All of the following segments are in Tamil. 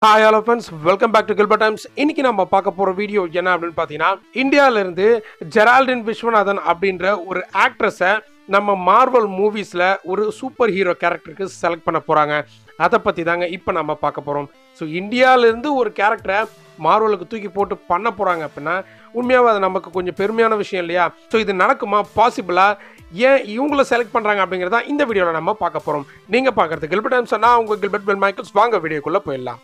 Hi hello friends welcome back to Gilbert Times இன்னைக்கு நம்ம பார்க்க போற வீடியோ என்ன அப்படின்னு பார்த்தீங்கன்னா இந்தியால இருந்து ஜெரால்டின் விஸ்வநாதன் அப்படின்ற ஒரு ஆக்ட்ரஸை நம்ம மார்வல் மூவிஸில் ஒரு சூப்பர் ஹீரோ கேரக்டருக்கு செலக்ட் பண்ண போகிறாங்க அதை பற்றி தாங்க இப்போ நம்ம பார்க்க போகிறோம் ஸோ இந்தியாவிலேருந்து ஒரு கேரக்டரை மார்வலுக்கு தூக்கி போட்டு பண்ண போகிறாங்க அப்படின்னா உண்மையாகவே அது நமக்கு கொஞ்சம் பெருமையான விஷயம் இல்லையா ஸோ இது நடக்குமா பாசிபிளா ஏன் இவங்கள செலக்ட் பண்ணுறாங்க அப்படிங்கிறத இந்த வீடியோவில் நம்ம பார்க்க போகிறோம் நீங்கள் பார்க்குறது கில்பர்ட் டைம்ஸ் நான் உங்கள் கில்பர்ட் பெல் மைக்கிள்ஸ் வாங்க வீடியோக்குள்ளே போயிடலாம்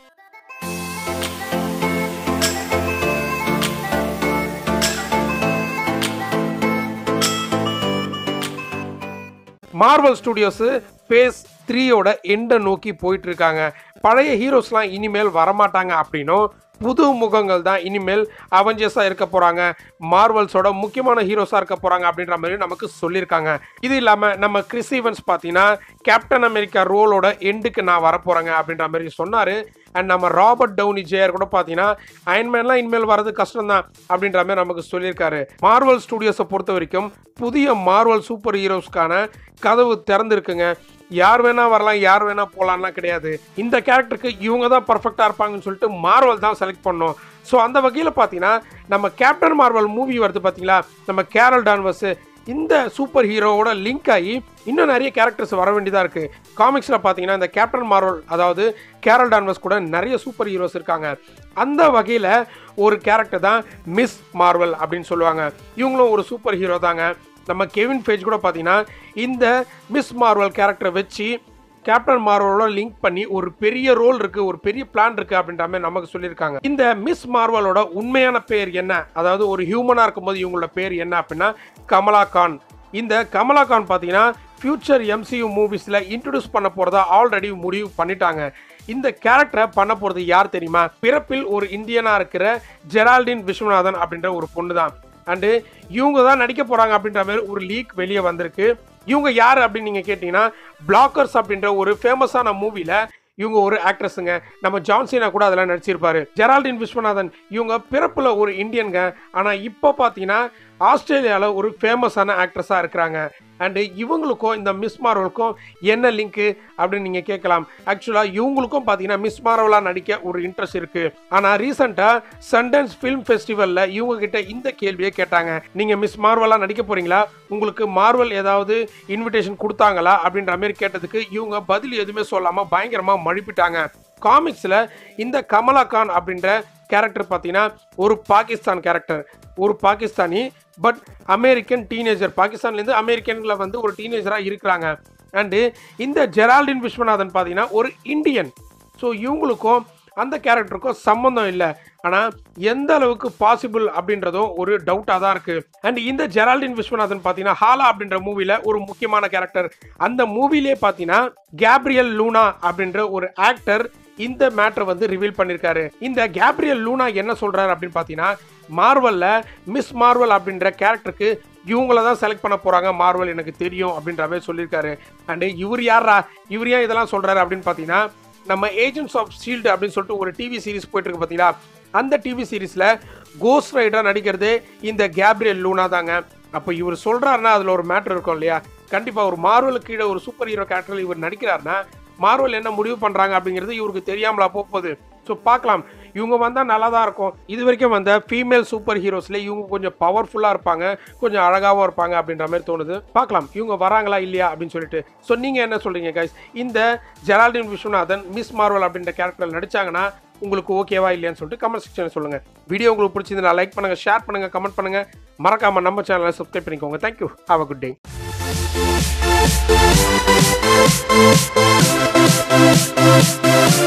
மார்வல் ஸ்டுடியோஸ் ஃபேஸ் த்ரீயோட எண்டை நோக்கி போயிட்டு இருக்காங்க பழைய ஹீரோஸ்லாம் இனிமேல் வரமாட்டாங்க அப்படின்னும் புது முகங்கள் தான் இனிமேல் அவெஞ்சர்ஸாக இருக்க போகிறாங்க மார்வல்ஸோட முக்கியமான ஹீரோஸாக இருக்க போகிறாங்க அப்படின்ற மாதிரி நமக்கு சொல்லியிருக்காங்க இது இல்லாமல் நம்ம கிறிஸ் ஈவன்ஸ் பார்த்தீங்கன்னா கேப்டன் அமெரிக்கா ரோலோட எண்டுக்கு நான் வரப்போகிறேங்க அப்படின்ற மாதிரி சொன்னார் அண்ட் நம்ம ராபர்ட் டவுனி ஜேயர் கூட பார்த்தீங்கன்னா அயன்மேன்லாம் இனிமேல் வரது கஷ்டம் தான் அப்படின்ற மாதிரி நமக்கு சொல்லியிருக்காரு மார்வல் ஸ்டுடியோஸை பொறுத்த வரைக்கும் புதிய மார்வல் சூப்பர் ஹீரோஸ்க்கான கதவு திறந்துருக்குங்க யார் வேணா வரலாம் யார் வேணா போகலான்லாம் கிடையாது இந்த கேரக்டருக்கு இவங்க தான் பர்ஃபெக்டாக இருப்பாங்கன்னு சொல்லிட்டு மார்வல் தான் செலக்ட் பண்ணோம் ஸோ அந்த வகையில் பார்த்தீங்கன்னா நம்ம கேப்டன் மார்வல் மூவி வருது பார்த்தீங்களா நம்ம கேரல் டான்வர்ஸ் இந்த சூப்பர் ஹீரோவோட லிங்க் ஆகி இன்னும் நிறைய கேரக்டர்ஸ் வர வேண்டியதாக இருக்குது காமிக்ஸில் பார்த்தீங்கன்னா இந்த கேப்டன் மார்வல் அதாவது கேரல் டான்வர்ஸ் கூட நிறைய சூப்பர் ஹீரோஸ் இருக்காங்க அந்த வகையில் ஒரு கேரக்டர் தான் மிஸ் மார்வல் அப்படின்னு சொல்லுவாங்க இவங்களும் ஒரு சூப்பர் ஹீரோ தாங்க நம்ம கெவின் ஃபேஜ் கூட பார்த்தீங்கன்னா இந்த மிஸ் மார்வல் கேரக்டரை வச்சு கேப்டன் மார்வலோட லிங்க் பண்ணி ஒரு பெரிய ரோல் இருக்கு ஒரு பெரிய பிளான் இருக்கு அப்படின்ற மாதிரி நமக்கு சொல்லியிருக்காங்க இந்த மிஸ் மார்வலோட உண்மையான பேர் என்ன அதாவது ஒரு ஹியூமனா இருக்கும்போது இவங்களோட பேர் என்ன அப்படின்னா கமலா கான் இந்த கமலா கான் பார்த்தீங்கன்னா ஃபியூச்சர் எம்சியூ மூவிஸில் இன்ட்ரடியூஸ் பண்ண போகிறதா ஆல்ரெடி முடிவு பண்ணிட்டாங்க இந்த கேரக்டரை பண்ண போகிறது யார் தெரியுமா பிறப்பில் ஒரு இந்தியனாக இருக்கிற ஜெரால்டின் விஸ்வநாதன் அப்படின்ற ஒரு பொண்ணு தான் அண்டு இவங்க தான் நடிக்க போகிறாங்க அப்படின்ற மாதிரி ஒரு லீக் வெளியே வந்திருக்கு இவங்க யார் அப்படின்னு நீங்கள் கேட்டிங்கன்னா பிளாக்கர்ஸ் அப்படின்ற ஒரு ஃபேமஸான மூவியில் இவங்க ஒரு ஆக்ட்ரஸுங்க நம்ம ஜான்சினா கூட அதெல்லாம் நடிச்சிருப்பாரு ஜெரால்டின் விஸ்வநாதன் இவங்க பிறப்புல ஒரு இந்தியன்க ஆனால் இப்போ பார்த்தீங்கன்னா ஆஸ்திரேலியாவில் ஒரு ஃபேமஸான ஆக்ட்ரஸாக இருக்கிறாங்க அண்டு இவங்களுக்கும் இந்த மிஸ் மார்வலுக்கும் என்ன லிங்க்கு அப்படின்னு நீங்கள் கேட்கலாம் ஆக்சுவலாக இவங்களுக்கும் பார்த்தீங்கன்னா மிஸ் மார்வலாக நடிக்க ஒரு இன்ட்ரெஸ்ட் இருக்குது ஆனால் ரீசெண்டாக சண்டன்ஸ் ஃபிலிம் ஃபெஸ்டிவலில் இவங்க கிட்ட இந்த கேள்வியை கேட்டாங்க நீங்கள் மிஸ் மார்வலாக நடிக்க போகிறீங்களா உங்களுக்கு மார்வல் ஏதாவது இன்விடேஷன் கொடுத்தாங்களா அப்படின்ற மாதிரி கேட்டதுக்கு இவங்க பதில் எதுவுமே சொல்லாமல் பயங்கரமாக மழுப்பிட்டாங்க காமிக்ஸில் இந்த கமலா கான் அப்படின்ற கேரக்டர் பார்த்தீங்கன்னா ஒரு பாகிஸ்தான் கேரக்டர் ஒரு பாகிஸ்தானி பட் அமெரிக்கன் டீனேஜர் பாகிஸ்தான்லேருந்து அமெரிக்கனில் வந்து ஒரு டீனேஜராக இருக்கிறாங்க அண்டு இந்த ஜெரால்டின் விஸ்வநாதன் பார்த்தீங்கன்னா ஒரு இந்தியன் ஸோ இவங்களுக்கும் அந்த கேரக்டருக்கும் சம்மந்தம் இல்லை ஆனால் எந்த அளவுக்கு பாசிபிள் அப்படின்றதும் ஒரு டவுட்டாக தான் இருக்குது அண்ட் இந்த ஜெரால்டின் விஸ்வநாதன் பார்த்தீங்கன்னா ஹாலா அப்படின்ற மூவியில் ஒரு முக்கியமான கேரக்டர் அந்த மூவிலே பார்த்தீங்கன்னா கேப்ரியல் லூனா அப்படின்ற ஒரு ஆக்டர் இந்த மேட்ரை வந்து ரிவீல் பண்ணியிருக்காரு இந்த கேப்ரியல் லூனா என்ன சொல்றாரு அப்படின்னு பார்த்தீங்கன்னா மார்வல்ல மிஸ் மார்வல் அப்படின்ற கேரக்டருக்கு இவங்கள தான் செலக்ட் பண்ண போறாங்க மார்வல் எனக்கு தெரியும் அப்படின்ற மாதிரி சொல்லியிருக்காரு அண்ட் இவர் யாரா இவர் ஏன் இதெல்லாம் சொல்றாரு அப்படின்னு பார்த்தீங்கன்னா நம்ம ஏஜென்ட்ஸ் ஆஃப் ஷீல்டு அப்படின்னு சொல்லிட்டு ஒரு டிவி சீரிஸ் போயிட்டு இருக்கு பார்த்தீங்களா அந்த டிவி சீரிஸில் கோஸ்ட் ரைடராக நடிக்கிறது இந்த கேப்ரியல் லூனா தாங்க அப்போ இவர் சொல்கிறாருன்னா அதில் ஒரு மேட்ரு இருக்கும் இல்லையா கண்டிப்பாக ஒரு மார்வலுக்கு கீழே ஒரு சூப்பர் ஹீரோ கேரக்டரில் இவர் நடிக்கிறாருன்னா மார்வல் என்ன முடிவு பண்ணுறாங்க அப்படிங்கிறது இவருக்கு தெரியாமலா போகுது ஸோ பார்க்கலாம் இவங்க வந்தால் நல்லா தான் இருக்கும் இது வரைக்கும் வந்த ஃபீமேல் சூப்பர் ஹீரோஸில் இவங்க கொஞ்சம் பவர்ஃபுல்லாக இருப்பாங்க கொஞ்சம் அழகாகவும் இருப்பாங்க அப்படின்ற மாதிரி தோணுது பார்க்கலாம் இவங்க வராங்களா இல்லையா அப்படின்னு சொல்லிட்டு ஸோ நீங்கள் என்ன சொல்கிறீங்க கைஸ் இந்த ஜெரால்டின் விஸ்வநாதன் மிஸ் மார்வல் அப்படின்ற கேரக்டரில் நடிச்சாங்கன்னா உங்களுக்கு ஓகேவா இல்லையான்னு சொல்லிட்டு கமெண்ட் செக்ஷனில் சொல்லுங்கள் வீடியோ உங்களுக்கு பிடிச்சிருந்தா லைக் பண்ணுங்கள் ஷேர் பண்ணுங்கள் கமெண்ட் பண்ணுங்கள் மறக்காமல் நம்ம சேனலை சப்ஸ்கிரைப் பண்ணிக்கோங்க thank you have a good day Thank you.